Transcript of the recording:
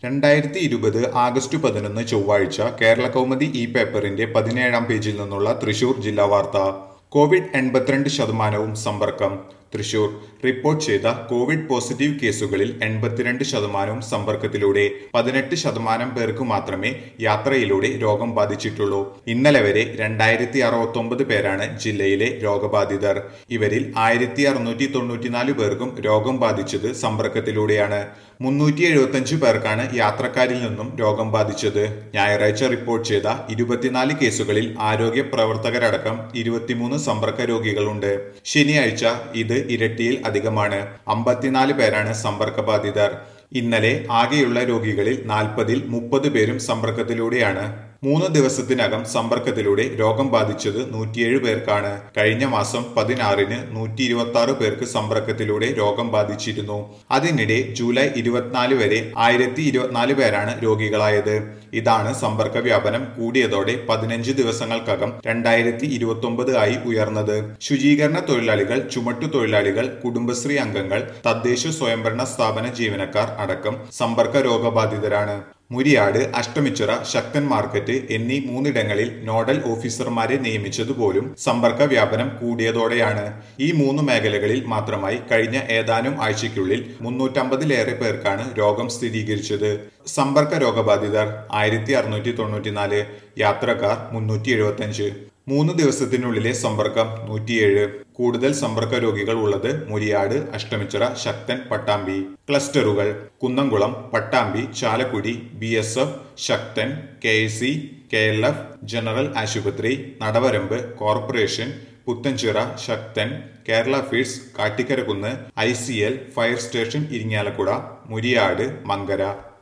രണ്ടായിരത്തി ഇരുപത് ആഗസ്റ്റ് പതിനൊന്ന് ചൊവ്വാഴ്ച കേരള കൗമുദി ഇ പേപ്പറിന്റെ പതിനേഴാം പേജിൽ നിന്നുള്ള തൃശൂർ ജില്ലാ വാർത്ത കോവിഡ് എൺപത്തിരണ്ട് ശതമാനവും സമ്പർക്കം തൃശൂർ റിപ്പോർട്ട് ചെയ്ത കോവിഡ് പോസിറ്റീവ് കേസുകളിൽ എൺപത്തിരണ്ട് ശതമാനവും സമ്പർക്കത്തിലൂടെ പതിനെട്ട് ശതമാനം പേർക്ക് മാത്രമേ യാത്രയിലൂടെ രോഗം ബാധിച്ചിട്ടുള്ളൂ ഇന്നലെ വരെ രണ്ടായിരത്തി അറുപത്തൊമ്പത് പേരാണ് ജില്ലയിലെ രോഗബാധിതർ ഇവരിൽ ആയിരത്തി അറുന്നൂറ്റി തൊണ്ണൂറ്റിനാല് പേർക്കും രോഗം ബാധിച്ചത് സമ്പർക്കത്തിലൂടെയാണ് മുന്നൂറ്റി എഴുപത്തഞ്ച് പേർക്കാണ് യാത്രക്കാരിൽ നിന്നും രോഗം ബാധിച്ചത് ഞായറാഴ്ച റിപ്പോർട്ട് ചെയ്ത ഇരുപത്തിനാല് കേസുകളിൽ ആരോഗ്യ പ്രവർത്തകരടക്കം ഇരുപത്തിമൂന്ന് സമ്പർക്ക രോഗികളുണ്ട് ശനിയാഴ്ച ഇത് ഇരട്ടിയിൽ അധികമാണ് അമ്പത്തിനാല് പേരാണ് സമ്പർക്ക ബാധിതർ ഇന്നലെ ആകെയുള്ള രോഗികളിൽ നാൽപ്പതിൽ മുപ്പത് പേരും സമ്പർക്കത്തിലൂടെയാണ് മൂന്ന് ദിവസത്തിനകം സമ്പർക്കത്തിലൂടെ രോഗം ബാധിച്ചത് നൂറ്റിയേഴ് പേർക്കാണ് കഴിഞ്ഞ മാസം പതിനാറിന് നൂറ്റി ഇരുപത്തി ആറ് പേർക്ക് സമ്പർക്കത്തിലൂടെ രോഗം ബാധിച്ചിരുന്നു അതിനിടെ ജൂലൈ ഇരുപത്തിനാല് വരെ ആയിരത്തി ഇരുപത്തിനാല് പേരാണ് രോഗികളായത് ഇതാണ് സമ്പർക്ക വ്യാപനം കൂടിയതോടെ പതിനഞ്ച് ദിവസങ്ങൾക്കകം രണ്ടായിരത്തി ഇരുപത്തി ഒമ്പത് ആയി ഉയർന്നത് ശുചീകരണ തൊഴിലാളികൾ ചുമട്ടു തൊഴിലാളികൾ കുടുംബശ്രീ അംഗങ്ങൾ തദ്ദേശ സ്വയംഭരണ സ്ഥാപന ജീവനക്കാർ അടക്കം സമ്പർക്ക രോഗബാധിതരാണ് മുരിയാട് അഷ്ടമിച്ചിറ ശക്തൻ മാർക്കറ്റ് എന്നീ മൂന്നിടങ്ങളിൽ നോഡൽ ഓഫീസർമാരെ നിയമിച്ചതുപോലും സമ്പർക്ക വ്യാപനം കൂടിയതോടെയാണ് ഈ മൂന്ന് മേഖലകളിൽ മാത്രമായി കഴിഞ്ഞ ഏതാനും ആഴ്ചയ്ക്കുള്ളിൽ മുന്നൂറ്റമ്പതിലേറെ പേർക്കാണ് രോഗം സ്ഥിരീകരിച്ചത് സമ്പർക്ക രോഗബാധിതർ ആയിരത്തി അറുന്നൂറ്റി തൊണ്ണൂറ്റിനാല് യാത്രക്കാർ മുന്നൂറ്റി എഴുപത്തഞ്ച് മൂന്ന് ദിവസത്തിനുള്ളിലെ സമ്പർക്കം നൂറ്റിയേഴ് കൂടുതൽ സമ്പർക്ക രോഗികൾ ഉള്ളത് മുരിയാട് അഷ്ടമിച്ചിറ ശക്തൻ പട്ടാമ്പി ക്ലസ്റ്ററുകൾ Kunnamkulam Pattambi Chalakudy B S F Sakthan K S C K L F general ആശുപത്രി Nadavaramba corporation Puthenchira Sakthan Kerala feeds Kattikkarakunnu I C L fire station Irinjalakuda Muriyad Mankara